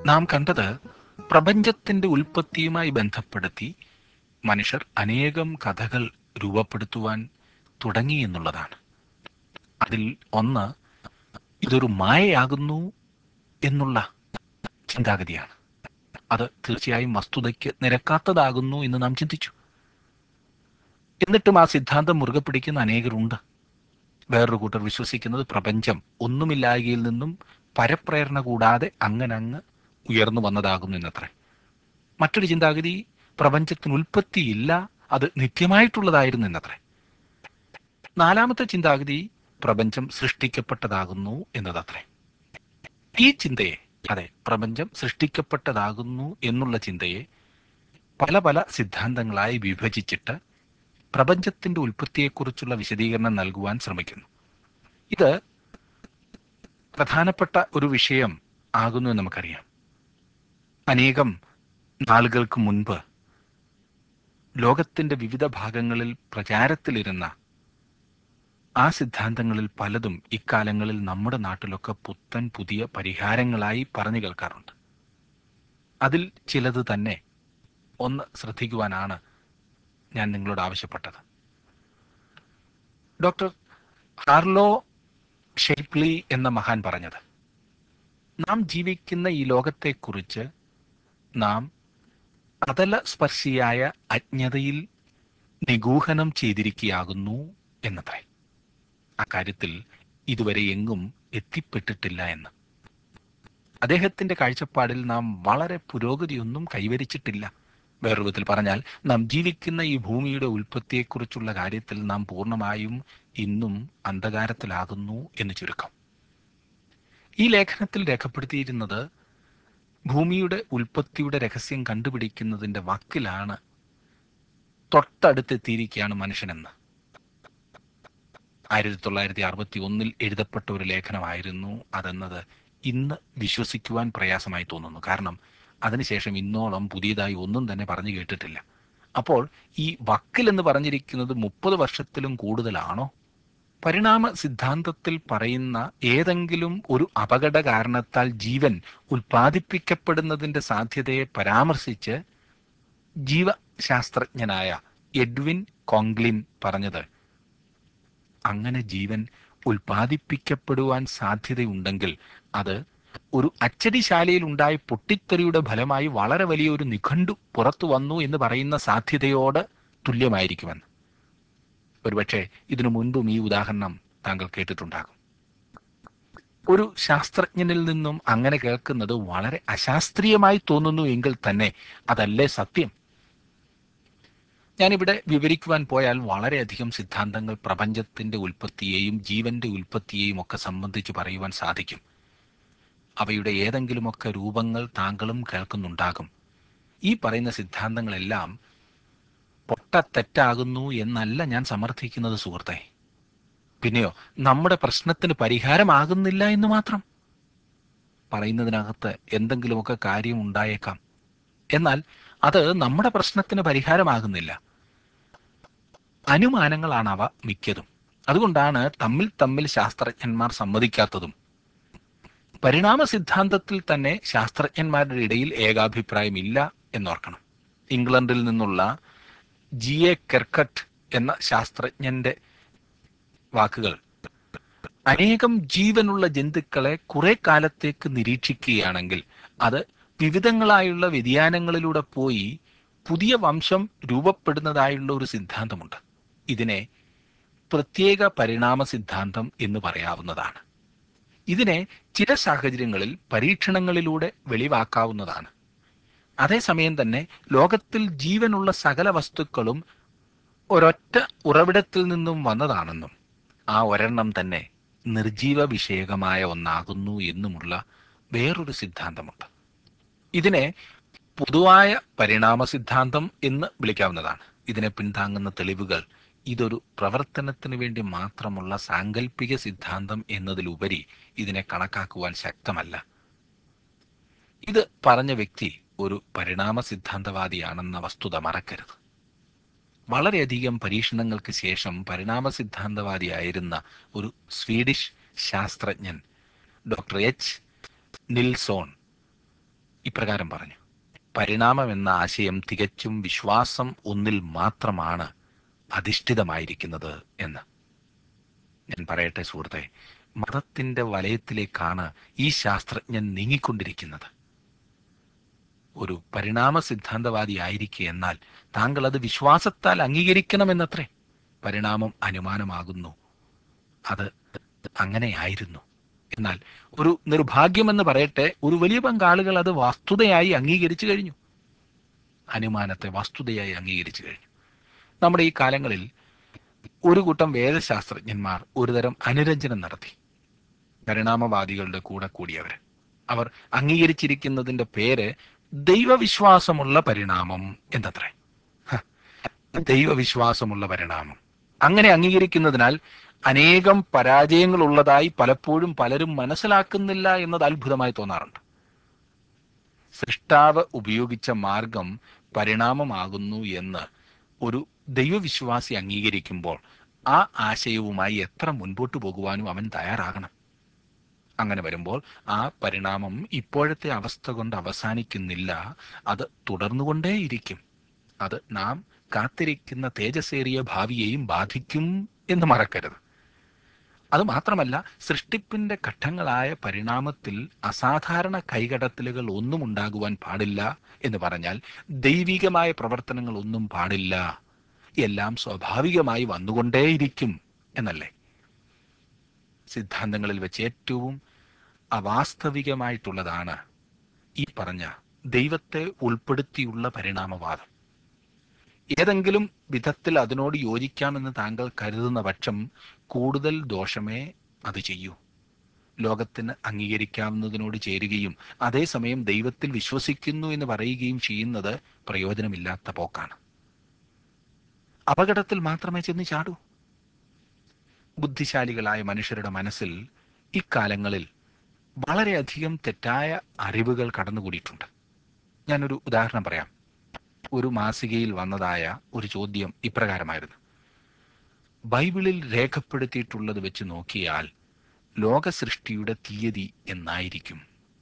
നാം കണ്ടത് പ്രപഞ്ചത്തിന്റെ ഉൽപ്പത്തിയുമായി ബന്ധപ്പെടുത്തി മനുഷ്യർ അനേകം കഥകൾ രൂപപ്പെടുത്തുവാൻ തുടങ്ങി എന്നുള്ളതാണ് അതിൽ ഒന്ന് ഇതൊരു മായയാകുന്നു എന്നുള്ള ചിന്താഗതിയാണ് അത് തീർച്ചയായും വസ്തുതയ്ക്ക് നിരക്കാത്തതാകുന്നു എന്ന് നാം ചിന്തിച്ചു എന്നിട്ടും ആ സിദ്ധാന്തം മുറുകെ പിടിക്കുന്ന അനേകരുണ്ട് വേറൊരു കൂട്ടർ വിശ്വസിക്കുന്നത് പ്രപഞ്ചം ഒന്നുമില്ലായകയിൽ നിന്നും പരപ്രേരണ കൂടാതെ അങ്ങനെ അങ്ങ് ഉയർന്നു വന്നതാകുന്നു എന്നത്രേ മറ്റൊരു ചിന്താഗതി പ്രപഞ്ചത്തിന് ഉൽപ്പത്തിയില്ല അത് നിത്യമായിട്ടുള്ളതായിരുന്നു എന്നത്രേ നാലാമത്തെ ചിന്താഗതി പ്രപഞ്ചം സൃഷ്ടിക്കപ്പെട്ടതാകുന്നു എന്നതത്രേ ഈ ചിന്തയെ അതെ പ്രപഞ്ചം സൃഷ്ടിക്കപ്പെട്ടതാകുന്നു എന്നുള്ള ചിന്തയെ പല പല സിദ്ധാന്തങ്ങളായി വിഭജിച്ചിട്ട് പ്രപഞ്ചത്തിന്റെ ഉൽപ്പത്തിയെക്കുറിച്ചുള്ള വിശദീകരണം നൽകുവാൻ ശ്രമിക്കുന്നു ഇത് പ്രധാനപ്പെട്ട ഒരു വിഷയം ആകുന്നു എന്ന് നമുക്കറിയാം അനേകം നാളുകൾക്ക് മുൻപ് ലോകത്തിന്റെ വിവിധ ഭാഗങ്ങളിൽ പ്രചാരത്തിലിരുന്ന ആ സിദ്ധാന്തങ്ങളിൽ പലതും ഇക്കാലങ്ങളിൽ നമ്മുടെ നാട്ടിലൊക്കെ പുത്തൻ പുതിയ പരിഹാരങ്ങളായി പറഞ്ഞു കേൾക്കാറുണ്ട് അതിൽ ചിലത് തന്നെ ഒന്ന് ശ്രദ്ധിക്കുവാനാണ് ഞാൻ നിങ്ങളോട് ആവശ്യപ്പെട്ടത് ഡോക്ടർ ഹാർലോ ഷെയ്പ്ലി എന്ന മഹാൻ പറഞ്ഞത് നാം ജീവിക്കുന്ന ഈ ലോകത്തെക്കുറിച്ച് നാം അതല സ്പർശിയായ അജ്ഞതയിൽ നിഗൂഹനം ചെയ്തിരിക്കുകയാകുന്നു എന്നത്രേ അക്കാര്യത്തിൽ ഇതുവരെ എങ്ങും എത്തിപ്പെട്ടിട്ടില്ല എന്ന് അദ്ദേഹത്തിന്റെ കാഴ്ചപ്പാടിൽ നാം വളരെ പുരോഗതിയൊന്നും കൈവരിച്ചിട്ടില്ല വേറൊരു വിധത്തിൽ പറഞ്ഞാൽ നാം ജീവിക്കുന്ന ഈ ഭൂമിയുടെ ഉൽപ്പത്തിയെക്കുറിച്ചുള്ള കാര്യത്തിൽ നാം പൂർണ്ണമായും ഇന്നും അന്ധകാരത്തിലാകുന്നു എന്ന് ചുരുക്കം ഈ ലേഖനത്തിൽ രേഖപ്പെടുത്തിയിരുന്നത് ഭൂമിയുടെ ഉൽപ്പത്തിയുടെ രഹസ്യം കണ്ടുപിടിക്കുന്നതിന്റെ വക്കിലാണ് തൊട്ടടുത്തെത്തിയിരിക്കുകയാണ് മനുഷ്യനെന്ന് ആയിരത്തി തൊള്ളായിരത്തി അറുപത്തി ഒന്നിൽ എഴുതപ്പെട്ട ഒരു ലേഖനമായിരുന്നു അതെന്നത് ഇന്ന് വിശ്വസിക്കുവാൻ പ്രയാസമായി തോന്നുന്നു കാരണം അതിനുശേഷം ഇന്നോളം പുതിയതായി ഒന്നും തന്നെ പറഞ്ഞു കേട്ടിട്ടില്ല അപ്പോൾ ഈ വക്കിൽ എന്ന് പറഞ്ഞിരിക്കുന്നത് മുപ്പത് വർഷത്തിലും കൂടുതലാണോ പരിണാമ സിദ്ധാന്തത്തിൽ പറയുന്ന ഏതെങ്കിലും ഒരു അപകട കാരണത്താൽ ജീവൻ ഉൽപ്പാദിപ്പിക്കപ്പെടുന്നതിന്റെ സാധ്യതയെ പരാമർശിച്ച് ജീവശാസ്ത്രജ്ഞനായ എഡ്വിൻ കോങ്ക്ലിൻ പറഞ്ഞത് അങ്ങനെ ജീവൻ ഉൽപ്പാദിപ്പിക്കപ്പെടുവാൻ സാധ്യതയുണ്ടെങ്കിൽ അത് ഒരു അച്ചടിശാലയിൽ ഉണ്ടായ പൊട്ടിത്തെറിയുടെ ഫലമായി വളരെ വലിയ ഒരു നിഘണ്ടു പുറത്തു വന്നു എന്ന് പറയുന്ന സാധ്യതയോട് തുല്യമായിരിക്കുമെന്ന് ഒരുപക്ഷെ ഇതിനു മുൻപും ഈ ഉദാഹരണം താങ്കൾ കേട്ടിട്ടുണ്ടാകും ഒരു ശാസ്ത്രജ്ഞനിൽ നിന്നും അങ്ങനെ കേൾക്കുന്നത് വളരെ അശാസ്ത്രീയമായി തോന്നുന്നു എങ്കിൽ തന്നെ അതല്ലേ സത്യം ഞാനിവിടെ വിവരിക്കുവാൻ പോയാൽ വളരെയധികം സിദ്ധാന്തങ്ങൾ പ്രപഞ്ചത്തിന്റെ ഉൽപ്പത്തിയെയും ജീവന്റെ ഉൽപ്പത്തിയെയും ഒക്കെ സംബന്ധിച്ച് പറയുവാൻ സാധിക്കും അവയുടെ ഏതെങ്കിലുമൊക്കെ രൂപങ്ങൾ താങ്കളും കേൾക്കുന്നുണ്ടാകും ഈ പറയുന്ന സിദ്ധാന്തങ്ങളെല്ലാം പൊട്ടത്തെറ്റാകുന്നു എന്നല്ല ഞാൻ സമർത്ഥിക്കുന്നത് സുഹൃത്തെ പിന്നെയോ നമ്മുടെ പ്രശ്നത്തിന് പരിഹാരമാകുന്നില്ല എന്ന് മാത്രം പറയുന്നതിനകത്ത് എന്തെങ്കിലുമൊക്കെ കാര്യം ഉണ്ടായേക്കാം എന്നാൽ അത് നമ്മുടെ പ്രശ്നത്തിന് പരിഹാരമാകുന്നില്ല അനുമാനങ്ങളാണ് അവ മിക്കതും അതുകൊണ്ടാണ് തമ്മിൽ തമ്മിൽ ശാസ്ത്രജ്ഞന്മാർ സമ്മതിക്കാത്തതും പരിണാമ സിദ്ധാന്തത്തിൽ തന്നെ ശാസ്ത്രജ്ഞന്മാരുടെ ഇടയിൽ ഏകാഭിപ്രായം ഇല്ല എന്നോർക്കണം ഇംഗ്ലണ്ടിൽ നിന്നുള്ള ജി എ കെർക്കട്ട് എന്ന ശാസ്ത്രജ്ഞന്റെ വാക്കുകൾ അനേകം ജീവനുള്ള ജന്തുക്കളെ കുറെ കാലത്തേക്ക് നിരീക്ഷിക്കുകയാണെങ്കിൽ അത് വിവിധങ്ങളായുള്ള വ്യതിയാനങ്ങളിലൂടെ പോയി പുതിയ വംശം രൂപപ്പെടുന്നതായുള്ള ഒരു സിദ്ധാന്തമുണ്ട് ഇതിനെ പ്രത്യേക പരിണാമ സിദ്ധാന്തം എന്ന് പറയാവുന്നതാണ് ഇതിനെ ചില സാഹചര്യങ്ങളിൽ പരീക്ഷണങ്ങളിലൂടെ വെളിവാക്കാവുന്നതാണ് അതേസമയം തന്നെ ലോകത്തിൽ ജീവനുള്ള സകല വസ്തുക്കളും ഒരൊറ്റ ഉറവിടത്തിൽ നിന്നും വന്നതാണെന്നും ആ ഒരെണ്ണം തന്നെ നിർജീവ വിഷയകമായ ഒന്നാകുന്നു എന്നുമുള്ള വേറൊരു സിദ്ധാന്തമുണ്ട് ഇതിനെ പൊതുവായ പരിണാമ സിദ്ധാന്തം എന്ന് വിളിക്കാവുന്നതാണ് ഇതിനെ പിന്താങ്ങുന്ന തെളിവുകൾ ഇതൊരു പ്രവർത്തനത്തിന് വേണ്ടി മാത്രമുള്ള സാങ്കല്പിക സിദ്ധാന്തം എന്നതിലുപരി ഇതിനെ കണക്കാക്കുവാൻ ശക്തമല്ല ഇത് പറഞ്ഞ വ്യക്തി ഒരു പരിണാമ സിദ്ധാന്തവാദിയാണെന്ന വസ്തുത മറക്കരുത് വളരെയധികം പരീക്ഷണങ്ങൾക്ക് ശേഷം പരിണാമ സിദ്ധാന്തവാദിയായിരുന്ന ഒരു സ്വീഡിഷ് ശാസ്ത്രജ്ഞൻ ഡോക്ടർ എച്ച് നിൽസോൺ ഇപ്രകാരം പറഞ്ഞു പരിണാമം എന്ന ആശയം തികച്ചും വിശ്വാസം ഒന്നിൽ മാത്രമാണ് അധിഷ്ഠിതമായിരിക്കുന്നത് എന്ന് ഞാൻ പറയട്ടെ സുഹൃത്തെ മതത്തിന്റെ വലയത്തിലേക്കാണ് ഈ ശാസ്ത്രജ്ഞൻ നീങ്ങിക്കൊണ്ടിരിക്കുന്നത് ഒരു പരിണാമ സിദ്ധാന്തവാദി ആയിരിക്കെ എന്നാൽ താങ്കൾ അത് വിശ്വാസത്താൽ അംഗീകരിക്കണമെന്നത്രേ പരിണാമം അനുമാനമാകുന്നു അത് അങ്ങനെയായിരുന്നു എന്നാൽ ഒരു നിർഭാഗ്യമെന്ന് പറയട്ടെ ഒരു വലിയ പങ്ക് ആളുകൾ അത് വസ്തുതയായി അംഗീകരിച്ചു കഴിഞ്ഞു അനുമാനത്തെ വസ്തുതയായി അംഗീകരിച്ചു കഴിഞ്ഞു നമ്മുടെ ഈ കാലങ്ങളിൽ ഒരു കൂട്ടം വേദശാസ്ത്രജ്ഞന്മാർ ഒരുതരം അനുരഞ്ജനം നടത്തി പരിണാമവാദികളുടെ കൂടെ കൂടിയവർ അവർ അംഗീകരിച്ചിരിക്കുന്നതിന്റെ പേര് ദൈവവിശ്വാസമുള്ള പരിണാമം എന്നത്രേ ഹ, ദൈവവിശ്വാസമുള്ള പരിണാമം അങ്ങനെ അംഗീകരിക്കുന്നതിനാൽ അനേകം പരാജയങ്ങൾ ഉള്ളതായി പലപ്പോഴും പലരും മനസ്സിലാക്കുന്നില്ല എന്നത് അത്ഭുതമായി തോന്നാറുണ്ട് സൃഷ്ടാവ് ഉപയോഗിച്ച മാർഗം പരിണാമമാകുന്നു എന്ന് ഒരു ദൈവവിശ്വാസി അംഗീകരിക്കുമ്പോൾ ആ ആശയവുമായി എത്ര മുൻപോട്ട് പോകുവാനും അവൻ തയ്യാറാകണം അങ്ങനെ വരുമ്പോൾ ആ പരിണാമം ഇപ്പോഴത്തെ അവസ്ഥ കൊണ്ട് അവസാനിക്കുന്നില്ല അത് തുടർന്നുകൊണ്ടേയിരിക്കും അത് നാം കാത്തിരിക്കുന്ന തേജസ്സേറിയ ഭാവിയെയും ബാധിക്കും എന്ന് മറക്കരുത് അത് മാത്രമല്ല സൃഷ്ടിപ്പിന്റെ ഘട്ടങ്ങളായ പരിണാമത്തിൽ അസാധാരണ കൈകടത്തലുകൾ ഒന്നും ഉണ്ടാകുവാൻ പാടില്ല എന്ന് പറഞ്ഞാൽ ദൈവികമായ പ്രവർത്തനങ്ങൾ ഒന്നും പാടില്ല എല്ലാം സ്വാഭാവികമായി വന്നുകൊണ്ടേയിരിക്കും എന്നല്ലേ സിദ്ധാന്തങ്ങളിൽ വെച്ച് ഏറ്റവും അവാസ്തവികമായിട്ടുള്ളതാണ് ഈ പറഞ്ഞ ദൈവത്തെ ഉൾപ്പെടുത്തിയുള്ള പരിണാമവാദം ഏതെങ്കിലും വിധത്തിൽ അതിനോട് യോജിക്കാമെന്ന് താങ്കൾ കരുതുന്ന പക്ഷം കൂടുതൽ ദോഷമേ അത് ചെയ്യൂ ലോകത്തിന് അംഗീകരിക്കാവുന്നതിനോട് ചേരുകയും അതേസമയം ദൈവത്തിൽ വിശ്വസിക്കുന്നു എന്ന് പറയുകയും ചെയ്യുന്നത് പ്രയോജനമില്ലാത്ത പോക്കാണ് അപകടത്തിൽ മാത്രമേ ചെന്ന് ചാടൂ ബുദ്ധിശാലികളായ മനുഷ്യരുടെ മനസ്സിൽ ഇക്കാലങ്ങളിൽ വളരെയധികം തെറ്റായ അറിവുകൾ കടന്നുകൂടിയിട്ടുണ്ട് ഞാനൊരു ഉദാഹരണം പറയാം ഒരു മാസികയിൽ വന്നതായ ഒരു ചോദ്യം ഇപ്രകാരമായിരുന്നു ബൈബിളിൽ രേഖപ്പെടുത്തിയിട്ടുള്ളത് വെച്ച് നോക്കിയാൽ ലോക സൃഷ്ടിയുടെ തീയതി എന്നായിരിക്കും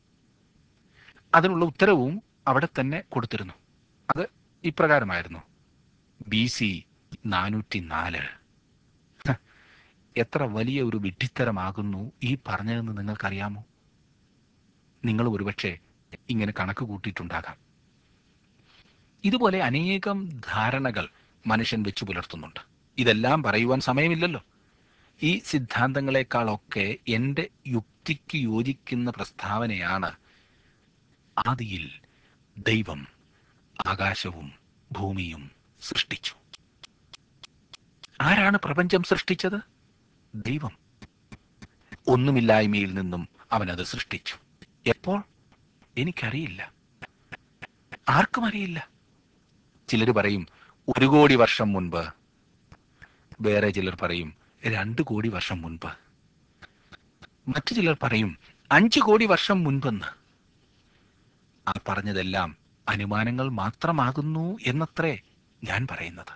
അതിനുള്ള ഉത്തരവും അവിടെ തന്നെ കൊടുത്തിരുന്നു അത് ഇപ്രകാരമായിരുന്നു ബി സി നാനൂറ്റി നാല് എത്ര വലിയ ഒരു വിഡ്ഢിത്തരമാകുന്നു ഈ പറഞ്ഞതെന്ന് നിങ്ങൾക്കറിയാമോ നിങ്ങൾ ഒരുപക്ഷെ ഇങ്ങനെ കണക്ക് കൂട്ടിയിട്ടുണ്ടാകാം ഇതുപോലെ അനേകം ധാരണകൾ മനുഷ്യൻ വെച്ചു പുലർത്തുന്നുണ്ട് ഇതെല്ലാം പറയുവാൻ സമയമില്ലല്ലോ ഈ സിദ്ധാന്തങ്ങളെക്കാളൊക്കെ എൻ്റെ യുക്തിക്ക് യോജിക്കുന്ന പ്രസ്താവനയാണ് ആദിയിൽ ദൈവം ആകാശവും ഭൂമിയും സൃഷ്ടിച്ചു ആരാണ് പ്രപഞ്ചം സൃഷ്ടിച്ചത് ദൈവം ഒന്നുമില്ലായ്മയിൽ നിന്നും അവൻ അത് സൃഷ്ടിച്ചു എപ്പോൾ എനിക്കറിയില്ല ആർക്കും അറിയില്ല ചിലർ പറയും ഒരു കോടി വർഷം മുൻപ് വേറെ ചിലർ പറയും രണ്ട് കോടി വർഷം മുൻപ് മറ്റു ചിലർ പറയും അഞ്ചു കോടി വർഷം മുൻപെന്ന് ആ പറഞ്ഞതെല്ലാം അനുമാനങ്ങൾ മാത്രമാകുന്നു എന്നത്രേ ഞാൻ പറയുന്നത്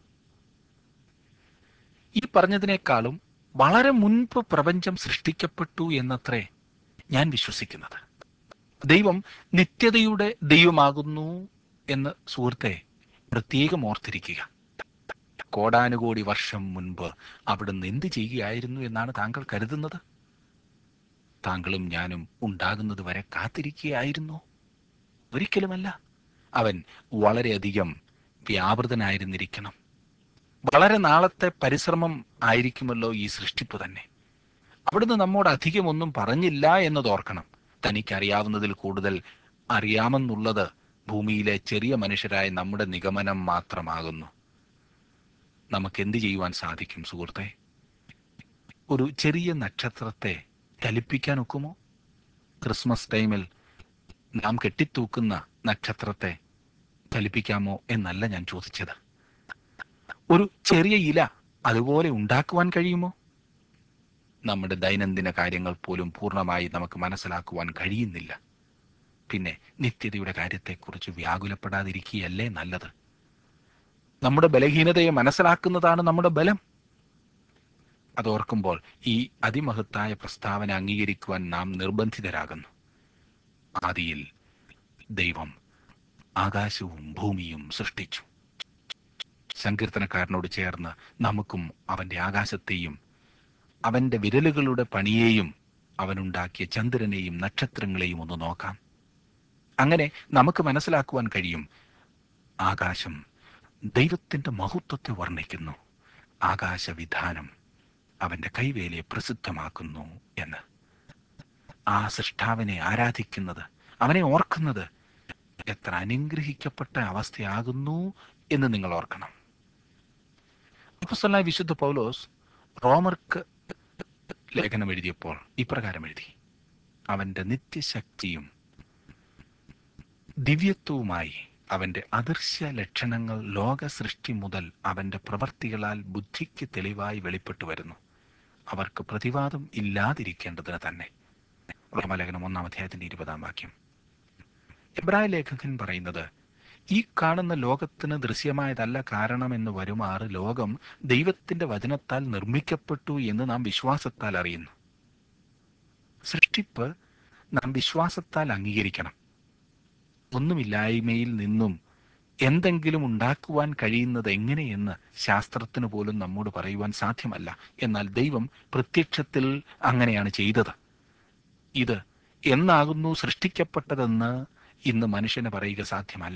ഈ പറഞ്ഞതിനേക്കാളും വളരെ മുൻപ് പ്രപഞ്ചം സൃഷ്ടിക്കപ്പെട്ടു എന്നത്രേ ഞാൻ വിശ്വസിക്കുന്നത് ദൈവം നിത്യതയുടെ ദൈവമാകുന്നു എന്ന് സുഹൃത്തെ പ്രത്യേകം ഓർത്തിരിക്കുക കോടാനുകോടി വർഷം മുൻപ് അവിടുന്ന് എന്ത് ചെയ്യുകയായിരുന്നു എന്നാണ് താങ്കൾ കരുതുന്നത് താങ്കളും ഞാനും ഉണ്ടാകുന്നത് വരെ കാത്തിരിക്കുകയായിരുന്നു ഒരിക്കലുമല്ല അവൻ വളരെയധികം വ്യാപൃതനായിരുന്നിരിക്കണം വളരെ നാളത്തെ പരിശ്രമം ആയിരിക്കുമല്ലോ ഈ സൃഷ്ടിപ്പ് തന്നെ അവിടുന്ന് നമ്മോട് അധികം ഒന്നും പറഞ്ഞില്ല എന്നത് ഓർക്കണം തനിക്കറിയാവുന്നതിൽ കൂടുതൽ അറിയാമെന്നുള്ളത് ഭൂമിയിലെ ചെറിയ മനുഷ്യരായ നമ്മുടെ നിഗമനം മാത്രമാകുന്നു നമുക്ക് എന്ത് ചെയ്യുവാൻ സാധിക്കും സുഹൃത്തെ ഒരു ചെറിയ നക്ഷത്രത്തെ ചലിപ്പിക്കാൻ ഒക്കുമോ ക്രിസ്മസ് ടൈമിൽ നാം കെട്ടിത്തൂക്കുന്ന നക്ഷത്രത്തെ ചലിപ്പിക്കാമോ എന്നല്ല ഞാൻ ചോദിച്ചത് ഒരു ചെറിയ ഇല അതുപോലെ ഉണ്ടാക്കുവാൻ കഴിയുമോ നമ്മുടെ ദൈനംദിന കാര്യങ്ങൾ പോലും പൂർണ്ണമായി നമുക്ക് മനസ്സിലാക്കുവാൻ കഴിയുന്നില്ല പിന്നെ നിത്യതയുടെ കാര്യത്തെക്കുറിച്ച് വ്യാകുലപ്പെടാതിരിക്കുകയല്ലേ നല്ലത് നമ്മുടെ ബലഹീനതയെ മനസ്സിലാക്കുന്നതാണ് നമ്മുടെ ബലം അതോർക്കുമ്പോൾ ഈ അതിമഹത്തായ പ്രസ്താവന അംഗീകരിക്കുവാൻ നാം നിർബന്ധിതരാകുന്നു ആദിയിൽ ദൈവം ആകാശവും ഭൂമിയും സൃഷ്ടിച്ചു സങ്കീർത്തനക്കാരനോട് ചേർന്ന് നമുക്കും അവന്റെ ആകാശത്തെയും അവന്റെ വിരലുകളുടെ പണിയെയും അവനുണ്ടാക്കിയ ചന്ദ്രനെയും നക്ഷത്രങ്ങളെയും ഒന്ന് നോക്കാം അങ്ങനെ നമുക്ക് മനസ്സിലാക്കുവാൻ കഴിയും ആകാശം ദൈവത്തിന്റെ മഹത്വത്തെ വർണ്ണിക്കുന്നു ആകാശവിധാനം അവന്റെ കൈവേലയെ പ്രസിദ്ധമാക്കുന്നു എന്ന് ആ സൃഷ്ടാവിനെ ആരാധിക്കുന്നത് അവനെ ഓർക്കുന്നത് എത്ര അനുഗ്രഹിക്കപ്പെട്ട അവസ്ഥയാകുന്നു എന്ന് നിങ്ങൾ ഓർക്കണം അപ്പോസ്തലനായ വിശുദ്ധ പൗലോസ് റോമർക്ക് ലേഖനം എഴുതിയപ്പോൾ ഇപ്രകാരം എഴുതി അവന്റെ നിത്യശക്തിയും ദിവ്യത്വവുമായി അവന്റെ അദൃശ്യ ലക്ഷണങ്ങൾ ലോക സൃഷ്ടി മുതൽ അവന്റെ പ്രവർത്തികളാൽ ബുദ്ധിക്ക് തെളിവായി വെളിപ്പെട്ടു വരുന്നു അവർക്ക് പ്രതിവാദം ഇല്ലാതിരിക്കേണ്ടതിന് തന്നെ റോമലേഖനം ഒന്നാം അധ്യായത്തിന്റെ ഇരുപതാം വാക്യം എബ്രായ ലേഖകൻ പറയുന്നത് ഈ കാണുന്ന ലോകത്തിന് ദൃശ്യമായതല്ല കാരണമെന്ന് വരുമാറ് ലോകം ദൈവത്തിന്റെ വചനത്താൽ നിർമ്മിക്കപ്പെട്ടു എന്ന് നാം വിശ്വാസത്താൽ അറിയുന്നു സൃഷ്ടിപ്പ് നാം വിശ്വാസത്താൽ അംഗീകരിക്കണം ഒന്നുമില്ലായ്മയിൽ നിന്നും എന്തെങ്കിലും ഉണ്ടാക്കുവാൻ കഴിയുന്നത് എങ്ങനെയെന്ന് ശാസ്ത്രത്തിന് പോലും നമ്മോട് പറയുവാൻ സാധ്യമല്ല എന്നാൽ ദൈവം പ്രത്യക്ഷത്തിൽ അങ്ങനെയാണ് ചെയ്തത് ഇത് എന്നാകുന്നു സൃഷ്ടിക്കപ്പെട്ടതെന്ന് ഇന്ന് മനുഷ്യന് പറയുക സാധ്യമല്ല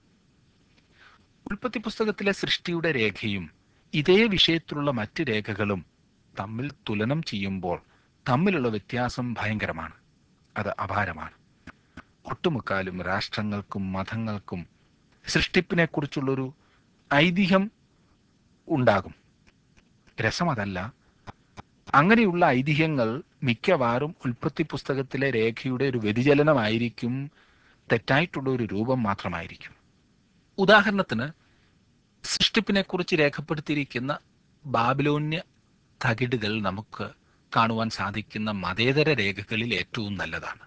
ഉൽപ്പത്തി പുസ്തകത്തിലെ സൃഷ്ടിയുടെ രേഖയും ഇതേ വിഷയത്തിലുള്ള മറ്റ് രേഖകളും തമ്മിൽ തുലനം ചെയ്യുമ്പോൾ തമ്മിലുള്ള വ്യത്യാസം ഭയങ്കരമാണ് അത് അപാരമാണ് ഒട്ടുമുക്കാലും രാഷ്ട്രങ്ങൾക്കും മതങ്ങൾക്കും സൃഷ്ടിപ്പിനെ കുറിച്ചുള്ളൊരു ഐതിഹ്യം ഉണ്ടാകും രസം അതല്ല അങ്ങനെയുള്ള ഐതിഹ്യങ്ങൾ മിക്കവാറും ഉൽപ്പത്തി പുസ്തകത്തിലെ രേഖയുടെ ഒരു വ്യതിചലനമായിരിക്കും തെറ്റായിട്ടുള്ള ഒരു രൂപം മാത്രമായിരിക്കും ഉദാഹരണത്തിന് സൃഷ്ടിപ്പിനെ കുറിച്ച് രേഖപ്പെടുത്തിയിരിക്കുന്ന ബാബിലോന്യ തകിടുകൾ നമുക്ക് കാണുവാൻ സാധിക്കുന്ന മതേതര രേഖകളിൽ ഏറ്റവും നല്ലതാണ്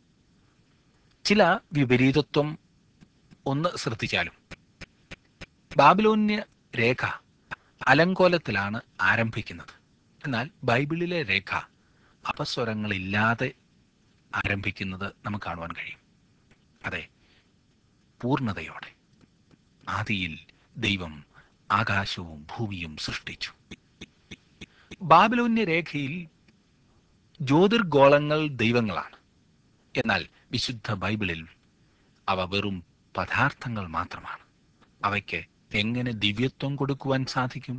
ചില വിപരീതത്വം ഒന്ന് ശ്രദ്ധിച്ചാലും ബാബിലോന്യ രേഖ അലങ്കോലത്തിലാണ് ആരംഭിക്കുന്നത് എന്നാൽ ബൈബിളിലെ രേഖ അപസ്വരങ്ങളില്ലാതെ ആരംഭിക്കുന്നത് നമുക്ക് കാണുവാൻ കഴിയും അതെ പൂർണ്ണതയോടെ ആദിയിൽ ദൈവം ആകാശവും ഭൂമിയും സൃഷ്ടിച്ചു ബാബിലോന്യ രേഖയിൽ ജ്യോതിർഗോളങ്ങൾ ദൈവങ്ങളാണ് എന്നാൽ വിശുദ്ധ ബൈബിളിൽ അവ വെറും പദാർത്ഥങ്ങൾ മാത്രമാണ് അവയ്ക്ക് എങ്ങനെ ദിവ്യത്വം കൊടുക്കുവാൻ സാധിക്കും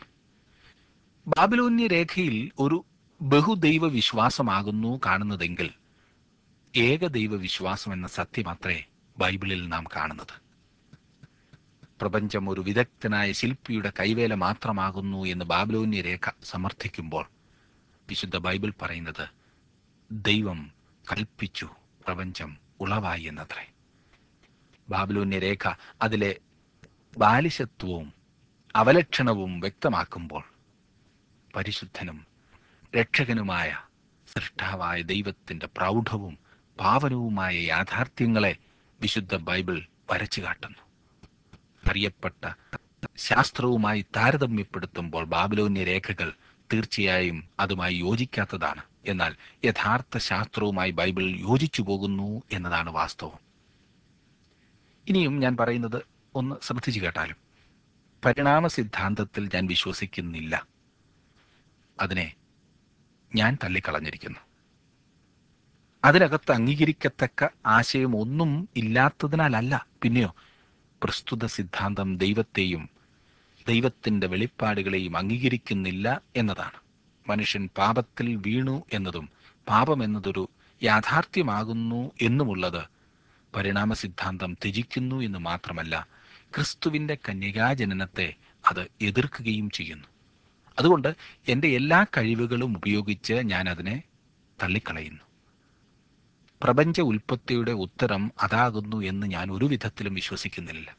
ബാബിലോന്യ രേഖയിൽ ഒരു ബഹുദൈവ വിശ്വാസമാകുന്നു കാണുന്നതെങ്കിൽ ഏകദൈവ വിശ്വാസം എന്ന സത്യമത്രേ ബൈബിളിൽ നാം കാണുന്നത് പ്രപഞ്ചം ഒരു വിദഗ്ധനായ ശില്പിയുടെ കൈവേല മാത്രമാകുന്നു എന്ന് ബാബിലോന്യ രേഖ സമർത്ഥിക്കുമ്പോൾ വിശുദ്ധ ബൈബിൾ പറയുന്നത് ദൈവം കൽപ്പിച്ചു പ്രപഞ്ചം ഉളവായി എന്നത്രേ ബാബിലോന്യ രേഖ അതിലെ ബാലിശത്വവും അവലക്ഷണവും വ്യക്തമാക്കുമ്പോൾ പരിശുദ്ധനും രക്ഷകനുമായ സൃഷ്ടാവായ ദൈവത്തിന്റെ പ്രൗഢവും പാവനവുമായ യാഥാർത്ഥ്യങ്ങളെ വിശുദ്ധ ബൈബിൾ വരച്ചു കാട്ടുന്നു അറിയപ്പെട്ട ശാസ്ത്രവുമായി താരതമ്യപ്പെടുത്തുമ്പോൾ ബാബിലോന്യ രേഖകൾ തീർച്ചയായും അതുമായി യോജിക്കാത്തതാണ് എന്നാൽ യഥാർത്ഥ ശാസ്ത്രവുമായി ബൈബിൾ യോജിച്ചു പോകുന്നു എന്നതാണ് വാസ്തവം ഇനിയും ഞാൻ പറയുന്നത് ഒന്ന് ശ്രദ്ധിച്ചു കേട്ടാലും പരിണാമ സിദ്ധാന്തത്തിൽ ഞാൻ വിശ്വസിക്കുന്നില്ല അതിനെ ഞാൻ തള്ളിക്കളഞ്ഞിരിക്കുന്നു അതിനകത്ത് അംഗീകരിക്കത്തക്ക ആശയം ഒന്നും ഇല്ലാത്തതിനാലല്ല പിന്നെയോ പ്രസ്തുത സിദ്ധാന്തം ദൈവത്തെയും ദൈവത്തിന്റെ വെളിപ്പാടുകളെയും അംഗീകരിക്കുന്നില്ല എന്നതാണ് മനുഷ്യൻ പാപത്തിൽ വീണു എന്നതും പാപം എന്നതൊരു യാഥാർത്ഥ്യമാകുന്നു എന്നുമുള്ളത് പരിണാമ സിദ്ധാന്തം ത്യജിക്കുന്നു എന്ന് മാത്രമല്ല ക്രിസ്തുവിന്റെ കന്യകാജനനത്തെ അത് എതിർക്കുകയും ചെയ്യുന്നു അതുകൊണ്ട് എൻ്റെ എല്ലാ കഴിവുകളും ഉപയോഗിച്ച് ഞാൻ അതിനെ തള്ളിക്കളയുന്നു പ്രപഞ്ച ഉൽപ്പത്തിയുടെ ഉത്തരം അതാകുന്നു എന്ന് ഞാൻ ഒരു വിധത്തിലും വിശ്വസിക്കുന്നില്ല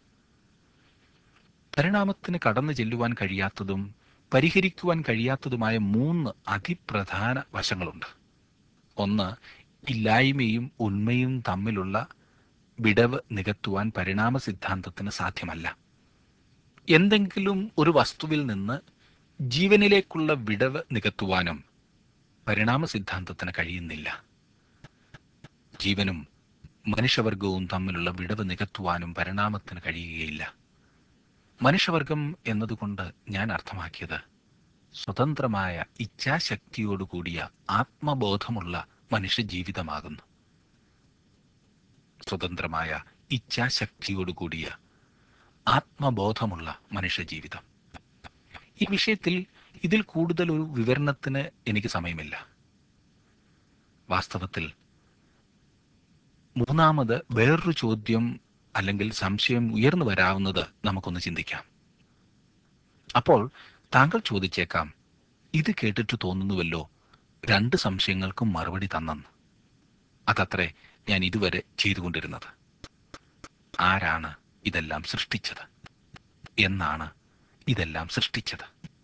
പരിണാമത്തിന് കടന്നു ചെല്ലുവാൻ കഴിയാത്തതും പരിഹരിക്കുവാൻ കഴിയാത്തതുമായ മൂന്ന് അതിപ്രധാന വശങ്ങളുണ്ട് ഒന്ന് ഇല്ലായ്മയും ഉണ്മയും തമ്മിലുള്ള വിടവ് നികത്തുവാൻ പരിണാമ സിദ്ധാന്തത്തിന് സാധ്യമല്ല എന്തെങ്കിലും ഒരു വസ്തുവിൽ നിന്ന് ജീവനിലേക്കുള്ള വിടവ് നികത്തുവാനും പരിണാമ സിദ്ധാന്തത്തിന് കഴിയുന്നില്ല ജീവനും മനുഷ്യവർഗവും തമ്മിലുള്ള വിടവ് നികത്തുവാനും പരിണാമത്തിന് കഴിയുകയില്ല മനുഷ്യവർഗം എന്നതുകൊണ്ട് ഞാൻ അർത്ഥമാക്കിയത് സ്വതന്ത്രമായ ഇച്ഛാശക്തിയോടുകൂടിയ ആത്മബോധമുള്ള മനുഷ്യജീവിതമാകുന്നു സ്വതന്ത്രമായ ഇച്ഛാശക്തിയോടുകൂടിയ ആത്മബോധമുള്ള മനുഷ്യജീവിതം ഈ വിഷയത്തിൽ ഇതിൽ കൂടുതൽ ഒരു വിവരണത്തിന് എനിക്ക് സമയമില്ല വാസ്തവത്തിൽ മൂന്നാമത് വേറൊരു ചോദ്യം അല്ലെങ്കിൽ സംശയം ഉയർന്നു വരാവുന്നത് നമുക്കൊന്ന് ചിന്തിക്കാം അപ്പോൾ താങ്കൾ ചോദിച്ചേക്കാം ഇത് കേട്ടിട്ട് തോന്നുന്നുവല്ലോ രണ്ട് സംശയങ്ങൾക്കും മറുപടി തന്നെന്ന് അതത്രേ ഞാൻ ഇതുവരെ ചെയ്തുകൊണ്ടിരുന്നത് ആരാണ് ഇതെല്ലാം സൃഷ്ടിച്ചത് എന്നാണ് ഇതെല്ലാം സൃഷ്ടിച്ചത്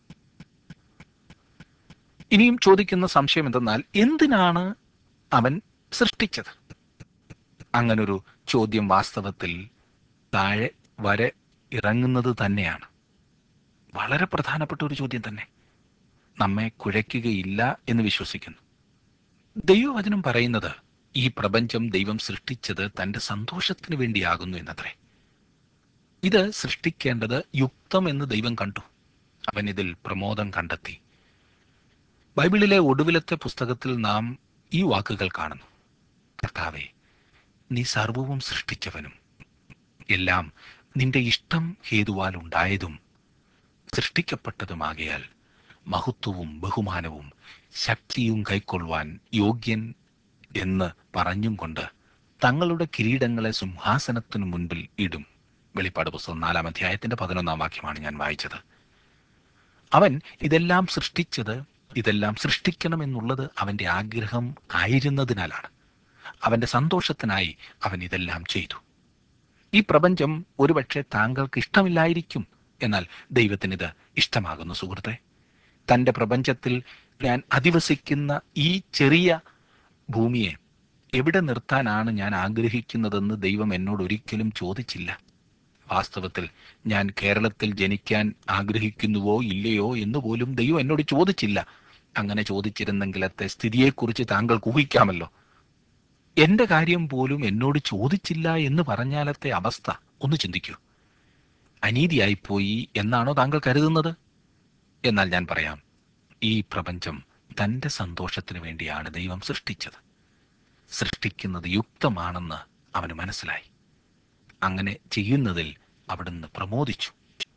ഇനിയും ചോദിക്കുന്ന സംശയം എന്തെന്നാൽ എന്തിനാണ് അവൻ സൃഷ്ടിച്ചത് അങ്ങനൊരു ചോദ്യം വാസ്തവത്തിൽ താഴെ വരെ ഇറങ്ങുന്നത് തന്നെയാണ് വളരെ പ്രധാനപ്പെട്ട ഒരു ചോദ്യം തന്നെ നമ്മെ കുഴയ്ക്കുകയില്ല എന്ന് വിശ്വസിക്കുന്നു ദൈവവചനം പറയുന്നത് ഈ പ്രപഞ്ചം ദൈവം സൃഷ്ടിച്ചത് തന്റെ സന്തോഷത്തിന് വേണ്ടിയാകുന്നു എന്നത്രേ ഇത് സൃഷ്ടിക്കേണ്ടത് യുക്തം എന്ന് ദൈവം കണ്ടു അവൻ ഇതിൽ പ്രമോദം കണ്ടെത്തി ബൈബിളിലെ ഒടുവിലത്തെ പുസ്തകത്തിൽ നാം ഈ വാക്കുകൾ കാണുന്നു കർത്താവെ നീ സർവവും സൃഷ്ടിച്ചവനും എല്ലാം നിന്റെ ഇഷ്ടം ഹേതുവാൽ ഉണ്ടായതും സൃഷ്ടിക്കപ്പെട്ടതുമാകയാൽ മഹത്വവും ബഹുമാനവും ശക്തിയും കൈക്കൊള്ളുവാൻ യോഗ്യൻ എന്ന് പറഞ്ഞും കൊണ്ട് തങ്ങളുടെ കിരീടങ്ങളെ സിംഹാസനത്തിനു മുൻപിൽ ഇടും വെളിപ്പാട് പുസ്തകം നാലാം അധ്യായത്തിന്റെ പതിനൊന്നാം വാക്യമാണ് ഞാൻ വായിച്ചത് അവൻ ഇതെല്ലാം സൃഷ്ടിച്ചത് ഇതെല്ലാം സൃഷ്ടിക്കണമെന്നുള്ളത് അവന്റെ ആഗ്രഹം ആയിരുന്നതിനാലാണ് അവന്റെ സന്തോഷത്തിനായി അവൻ ഇതെല്ലാം ചെയ്തു ഈ പ്രപഞ്ചം ഒരുപക്ഷെ താങ്കൾക്ക് ഇഷ്ടമില്ലായിരിക്കും എന്നാൽ ദൈവത്തിന് ഇത് ഇഷ്ടമാകുന്നു സുഹൃത്തെ തന്റെ പ്രപഞ്ചത്തിൽ ഞാൻ അധിവസിക്കുന്ന ഈ ചെറിയ ഭൂമിയെ എവിടെ നിർത്താനാണ് ഞാൻ ആഗ്രഹിക്കുന്നതെന്ന് ദൈവം എന്നോട് ഒരിക്കലും ചോദിച്ചില്ല വാസ്തവത്തിൽ ഞാൻ കേരളത്തിൽ ജനിക്കാൻ ആഗ്രഹിക്കുന്നുവോ ഇല്ലയോ എന്ന് പോലും ദൈവം എന്നോട് ചോദിച്ചില്ല അങ്ങനെ ചോദിച്ചിരുന്നെങ്കിലത്തെ സ്ഥിതിയെക്കുറിച്ച് താങ്കൾക്ക് ഊഹിക്കാമല്ലോ എന്റെ കാര്യം പോലും എന്നോട് ചോദിച്ചില്ല എന്ന് പറഞ്ഞാലത്തെ അവസ്ഥ ഒന്ന് ചിന്തിക്കൂ അനീതിയായിപ്പോയി എന്നാണോ താങ്കൾ കരുതുന്നത് എന്നാൽ ഞാൻ പറയാം ഈ പ്രപഞ്ചം തന്റെ സന്തോഷത്തിന് വേണ്ടിയാണ് ദൈവം സൃഷ്ടിച്ചത് സൃഷ്ടിക്കുന്നത് യുക്തമാണെന്ന് അവന് മനസ്സിലായി അങ്ങനെ ചെയ്യുന്നതിൽ അവിടുന്ന് പ്രമോദിച്ചു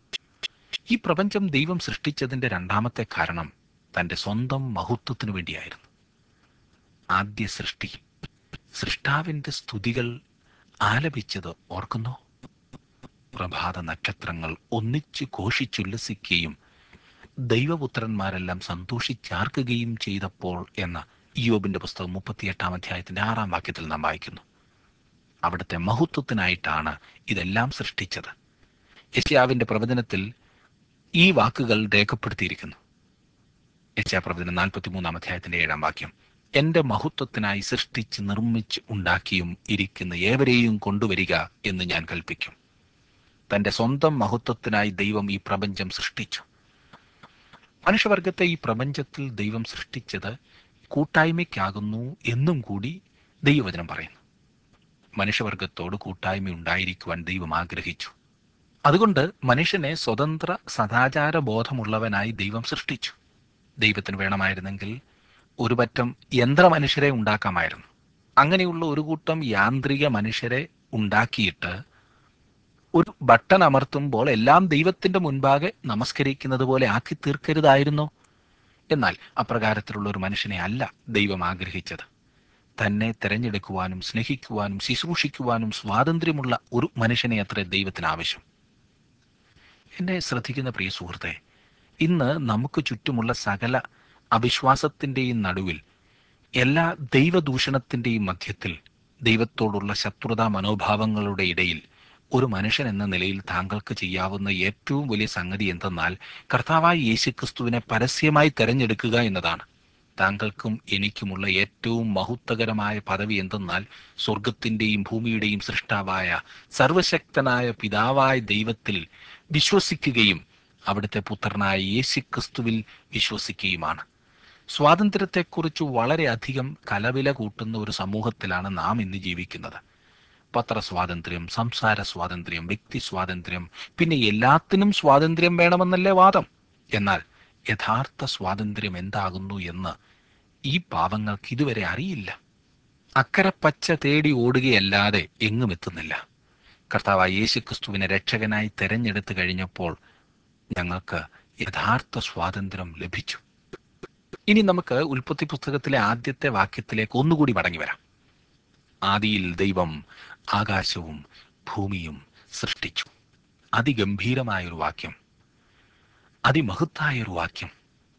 ഈ പ്രപഞ്ചം ദൈവം സൃഷ്ടിച്ചതിന്റെ രണ്ടാമത്തെ കാരണം തന്റെ സ്വന്തം മഹത്വത്തിനു വേണ്ടിയായിരുന്നു ആദ്യ സൃഷ്ടി സൃഷ്ടാവിന്റെ സ്തുതികൾ ആലപിച്ചത് ഓർക്കുന്നോ പ്രഭാത നക്ഷത്രങ്ങൾ ഒന്നിച്ചു ഘോഷിച്ചുല്ലസിക്കുകയും ദൈവപുത്രന്മാരെല്ലാം സന്തോഷിച്ചാർക്കുകയും ചെയ്തപ്പോൾ എന്ന ഇയോബിന്റെ പുസ്തകം മുപ്പത്തിയെട്ടാം അധ്യായത്തിന്റെ ആറാം വാക്യത്തിൽ നാം വായിക്കുന്നു അവിടുത്തെ മഹത്വത്തിനായിട്ടാണ് ഇതെല്ലാം സൃഷ്ടിച്ചത് യശ്യാവിന്റെ പ്രവചനത്തിൽ ഈ വാക്കുകൾ രേഖപ്പെടുത്തിയിരിക്കുന്നു യശ്യാ പ്രവചനം നാൽപ്പത്തിമൂന്നാം അധ്യായത്തിന്റെ ഏഴാം വാക്യം എന്റെ മഹത്വത്തിനായി സൃഷ്ടിച്ച് നിർമ്മിച്ച് ഉണ്ടാക്കിയും ഇരിക്കുന്ന ഏവരെയും കൊണ്ടുവരിക എന്ന് ഞാൻ കൽപ്പിക്കും തന്റെ സ്വന്തം മഹത്വത്തിനായി ദൈവം ഈ പ്രപഞ്ചം സൃഷ്ടിച്ചു മനുഷ്യവർഗത്തെ ഈ പ്രപഞ്ചത്തിൽ ദൈവം സൃഷ്ടിച്ചത് കൂട്ടായ്മയ്ക്കാകുന്നു എന്നും കൂടി ദൈവവചനം പറയുന്നു മനുഷ്യവർഗത്തോട് കൂട്ടായ്മ ഉണ്ടായിരിക്കുവാൻ ദൈവം ആഗ്രഹിച്ചു അതുകൊണ്ട് മനുഷ്യനെ സ്വതന്ത്ര സദാചാര ബോധമുള്ളവനായി ദൈവം സൃഷ്ടിച്ചു ദൈവത്തിന് വേണമായിരുന്നെങ്കിൽ ഒരു പറ്റം യന്ത്ര മനുഷ്യരെ ഉണ്ടാക്കാമായിരുന്നു അങ്ങനെയുള്ള ഒരു കൂട്ടം യാന്ത്രിക മനുഷ്യരെ ഉണ്ടാക്കിയിട്ട് ഒരു ബട്ടൺ അമർത്തുമ്പോൾ എല്ലാം ദൈവത്തിന്റെ മുൻപാകെ നമസ്കരിക്കുന്നത് പോലെ ആക്കി തീർക്കരുതായിരുന്നോ എന്നാൽ അപ്രകാരത്തിലുള്ള ഒരു മനുഷ്യനെ അല്ല ദൈവം ആഗ്രഹിച്ചത് തന്നെ തിരഞ്ഞെടുക്കുവാനും സ്നേഹിക്കുവാനും ശുശ്രൂഷിക്കുവാനും സ്വാതന്ത്ര്യമുള്ള ഒരു മനുഷ്യനെ അത്ര ദൈവത്തിന് ആവശ്യം എന്നെ ശ്രദ്ധിക്കുന്ന പ്രിയ സുഹൃത്തെ ഇന്ന് നമുക്ക് ചുറ്റുമുള്ള സകല അവിശ്വാസത്തിന്റെയും നടുവിൽ എല്ലാ ദൈവദൂഷണത്തിന്റെയും മധ്യത്തിൽ ദൈവത്തോടുള്ള ശത്രുതാ മനോഭാവങ്ങളുടെ ഇടയിൽ ഒരു മനുഷ്യൻ എന്ന നിലയിൽ താങ്കൾക്ക് ചെയ്യാവുന്ന ഏറ്റവും വലിയ സംഗതി എന്തെന്നാൽ കർത്താവായ യേശുക്രിസ്തുവിനെ പരസ്യമായി തെരഞ്ഞെടുക്കുക എന്നതാണ് താങ്കൾക്കും എനിക്കുമുള്ള ഏറ്റവും മഹത്വകരമായ പദവി എന്തെന്നാൽ സ്വർഗത്തിന്റെയും ഭൂമിയുടെയും സൃഷ്ടാവായ സർവശക്തനായ പിതാവായ ദൈവത്തിൽ വിശ്വസിക്കുകയും അവിടുത്തെ പുത്രനായ യേശുക്രിസ്തുവിൽ വിശ്വസിക്കുകയുമാണ് സ്വാതന്ത്ര്യത്തെക്കുറിച്ച് വളരെയധികം കലവില കൂട്ടുന്ന ഒരു സമൂഹത്തിലാണ് നാം ഇന്ന് ജീവിക്കുന്നത് പത്ര സ്വാതന്ത്ര്യം സംസാര സ്വാതന്ത്ര്യം വ്യക്തി സ്വാതന്ത്ര്യം പിന്നെ എല്ലാത്തിനും സ്വാതന്ത്ര്യം വേണമെന്നല്ലേ വാദം എന്നാൽ യഥാർത്ഥ സ്വാതന്ത്ര്യം എന്താകുന്നു എന്ന് ഈ പാവങ്ങൾക്ക് ഇതുവരെ അറിയില്ല അക്കരെ പച്ച തേടി ഓടുകയല്ലാതെ എങ്ങും എത്തുന്നില്ല കർത്താവായ യേശു ക്രിസ്തുവിനെ രക്ഷകനായി തെരഞ്ഞെടുത്തു കഴിഞ്ഞപ്പോൾ ഞങ്ങൾക്ക് യഥാർത്ഥ സ്വാതന്ത്ര്യം ലഭിച്ചു ഇനി നമുക്ക് ഉൽപ്പത്തി പുസ്തകത്തിലെ ആദ്യത്തെ വാക്യത്തിലേക്ക് ഒന്നുകൂടി മടങ്ങി വരാം ആദിയിൽ ദൈവം ആകാശവും ഭൂമിയും സൃഷ്ടിച്ചു അതിഗംഭീരമായൊരു വാക്യം അതിമഹത്തായൊരു വാക്യം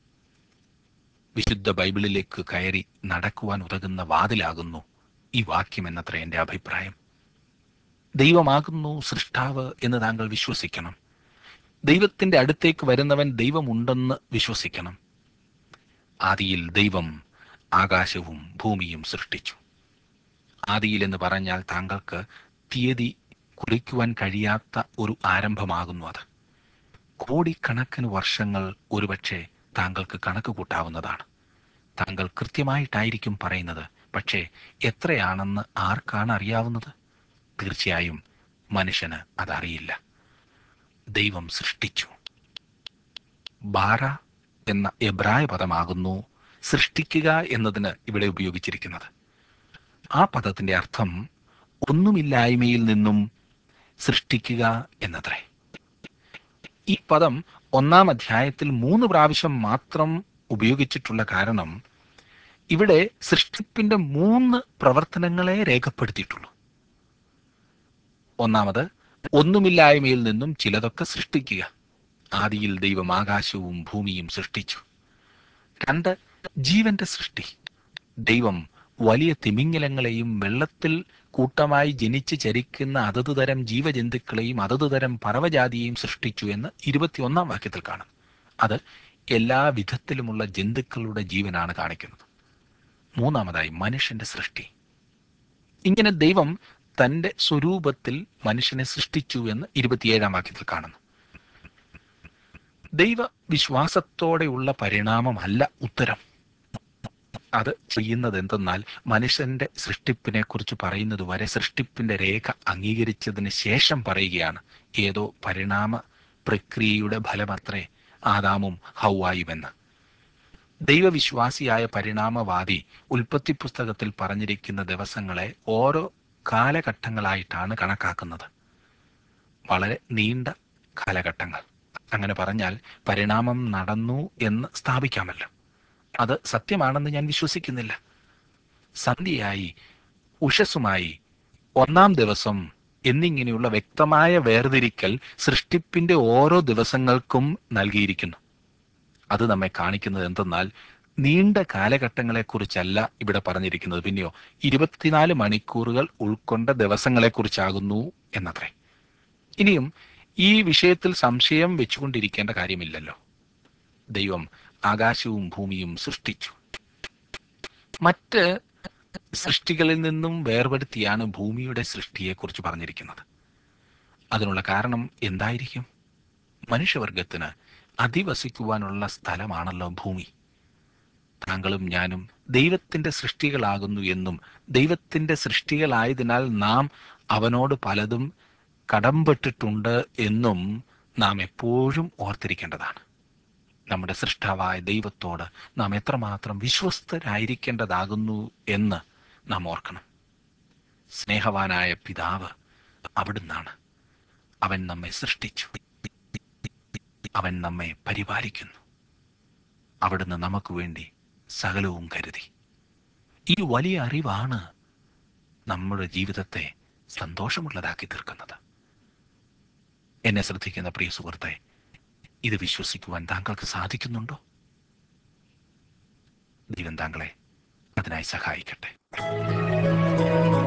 വിശുദ്ധ ബൈബിളിലേക്ക് കയറി നടക്കുവാൻ ഉതകുന്ന വാതിലാകുന്നു ഈ വാക്യം എന്നത്ര എൻ്റെ അഭിപ്രായം ദൈവമാകുന്നു സൃഷ്ടാവ് എന്ന് താങ്കൾ വിശ്വസിക്കണം ദൈവത്തിന്റെ അടുത്തേക്ക് വരുന്നവൻ ദൈവമുണ്ടെന്ന് വിശ്വസിക്കണം ആദിയിൽ ദൈവം ആകാശവും ഭൂമിയും സൃഷ്ടിച്ചു ആദിയിൽ എന്ന് പറഞ്ഞാൽ താങ്കൾക്ക് തീയതി കുറിക്കുവാൻ കഴിയാത്ത ഒരു ആരംഭമാകുന്നു അത് കോടിക്കണക്കിന് വർഷങ്ങൾ ഒരുപക്ഷെ താങ്കൾക്ക് കണക്ക് കൂട്ടാവുന്നതാണ് താങ്കൾ കൃത്യമായിട്ടായിരിക്കും പറയുന്നത് പക്ഷേ എത്രയാണെന്ന് ആർക്കാണ് അറിയാവുന്നത് തീർച്ചയായും മനുഷ്യന് അതറിയില്ല ദൈവം സൃഷ്ടിച്ചു ബാര എന്ന എബ്രായ പദമാകുന്നു സൃഷ്ടിക്കുക എന്നതിന് ഇവിടെ ഉപയോഗിച്ചിരിക്കുന്നത് ആ പദത്തിന്റെ അർത്ഥം ഒന്നുമില്ലായ്മയിൽ നിന്നും സൃഷ്ടിക്കുക എന്നത്രേ ഈ പദം ഒന്നാം അധ്യായത്തിൽ മൂന്ന് പ്രാവശ്യം മാത്രം ഉപയോഗിച്ചിട്ടുള്ള കാരണം ഇവിടെ സൃഷ്ടിപ്പിന്റെ മൂന്ന് പ്രവർത്തനങ്ങളെ രേഖപ്പെടുത്തിയിട്ടുള്ളൂ ഒന്നാമത് ഒന്നുമില്ലായ്മയിൽ നിന്നും ചിലതൊക്കെ സൃഷ്ടിക്കുക ആദിയിൽ ദൈവം ആകാശവും ഭൂമിയും സൃഷ്ടിച്ചു രണ്ട് ജീവന്റെ സൃഷ്ടി ദൈവം വലിയ തിമിംഗലങ്ങളെയും വെള്ളത്തിൽ കൂട്ടമായി ജനിച്ച് ചരിക്കുന്ന അതത് തരം ജീവജന്തുക്കളെയും അതത് തരം പറവജാതിയെയും സൃഷ്ടിച്ചു എന്ന് ഇരുപത്തിയൊന്നാം വാക്യത്തിൽ കാണും അത് എല്ലാ വിധത്തിലുമുള്ള ജന്തുക്കളുടെ ജീവനാണ് കാണിക്കുന്നത് മൂന്നാമതായി മനുഷ്യന്റെ സൃഷ്ടി ഇങ്ങനെ ദൈവം തന്റെ സ്വരൂപത്തിൽ മനുഷ്യനെ സൃഷ്ടിച്ചു എന്ന് ഇരുപത്തിയേഴാം വാക്യത്തിൽ കാണുന്നു ദൈവ വിശ്വാസത്തോടെയുള്ള പരിണാമമല്ല ഉത്തരം അത് ചെയ്യുന്നത് എന്തെന്നാൽ മനുഷ്യന്റെ സൃഷ്ടിപ്പിനെ കുറിച്ച് പറയുന്നത് വരെ സൃഷ്ടിപ്പിന്റെ രേഖ അംഗീകരിച്ചതിന് ശേഷം പറയുകയാണ് ഏതോ പരിണാമ പ്രക്രിയയുടെ ഫലമത്രേ ആദാമും ഹൗവായുമെന്ന് ദൈവവിശ്വാസിയായ പരിണാമവാദി ഉൽപ്പത്തി പുസ്തകത്തിൽ പറഞ്ഞിരിക്കുന്ന ദിവസങ്ങളെ ഓരോ കാലഘട്ടങ്ങളായിട്ടാണ് കണക്കാക്കുന്നത് വളരെ നീണ്ട കാലഘട്ടങ്ങൾ അങ്ങനെ പറഞ്ഞാൽ പരിണാമം നടന്നു എന്ന് സ്ഥാപിക്കാമല്ലോ അത് സത്യമാണെന്ന് ഞാൻ വിശ്വസിക്കുന്നില്ല സന്ധ്യയായി ഉഷസ്സുമായി ഒന്നാം ദിവസം എന്നിങ്ങനെയുള്ള വ്യക്തമായ വേർതിരിക്കൽ സൃഷ്ടിപ്പിന്റെ ഓരോ ദിവസങ്ങൾക്കും നൽകിയിരിക്കുന്നു അത് നമ്മെ കാണിക്കുന്നത് എന്തെന്നാൽ നീണ്ട കാലഘട്ടങ്ങളെക്കുറിച്ചല്ല ഇവിടെ പറഞ്ഞിരിക്കുന്നത് പിന്നെയോ ഇരുപത്തിനാല് മണിക്കൂറുകൾ ഉൾക്കൊണ്ട ദിവസങ്ങളെക്കുറിച്ചാകുന്നു എന്നത്രേ ഇനിയും ഈ വിഷയത്തിൽ സംശയം വെച്ചുകൊണ്ടിരിക്കേണ്ട കാര്യമില്ലല്ലോ ദൈവം ആകാശവും ഭൂമിയും സൃഷ്ടിച്ചു മറ്റ് സൃഷ്ടികളിൽ നിന്നും വേർപെടുത്തിയാണ് ഭൂമിയുടെ സൃഷ്ടിയെക്കുറിച്ച് പറഞ്ഞിരിക്കുന്നത് അതിനുള്ള കാരണം എന്തായിരിക്കും മനുഷ്യവർഗത്തിന് അധിവസിക്കുവാനുള്ള സ്ഥലമാണല്ലോ ഭൂമി താങ്കളും ഞാനും ദൈവത്തിന്റെ സൃഷ്ടികളാകുന്നു എന്നും ദൈവത്തിന്റെ സൃഷ്ടികളായതിനാൽ നാം അവനോട് പലതും കടംപെട്ടിട്ടുണ്ട് എന്നും നാം എപ്പോഴും ഓർത്തിരിക്കേണ്ടതാണ് നമ്മുടെ സൃഷ്ടാവായ ദൈവത്തോട് നാം എത്രമാത്രം വിശ്വസ്തരായിരിക്കേണ്ടതാകുന്നു എന്ന് നാം ഓർക്കണം സ്നേഹവാനായ പിതാവ് അവിടുന്നാണ് അവൻ നമ്മെ സൃഷ്ടിച്ചു അവൻ നമ്മെ പരിപാലിക്കുന്നു അവിടുന്ന് നമുക്ക് വേണ്ടി സകലവും കരുതി ഈ വലിയ അറിവാണ് നമ്മുടെ ജീവിതത്തെ സന്തോഷമുള്ളതാക്കി തീർക്കുന്നത് എന്നെ ശ്രദ്ധിക്കുന്ന പ്രിയ സുഹൃത്തെ ഇത് വിശ്വസിക്കുവാൻ താങ്കൾക്ക് സാധിക്കുന്നുണ്ടോ ദൈവം താങ്കളെ അതിനായി സഹായിക്കട്ടെ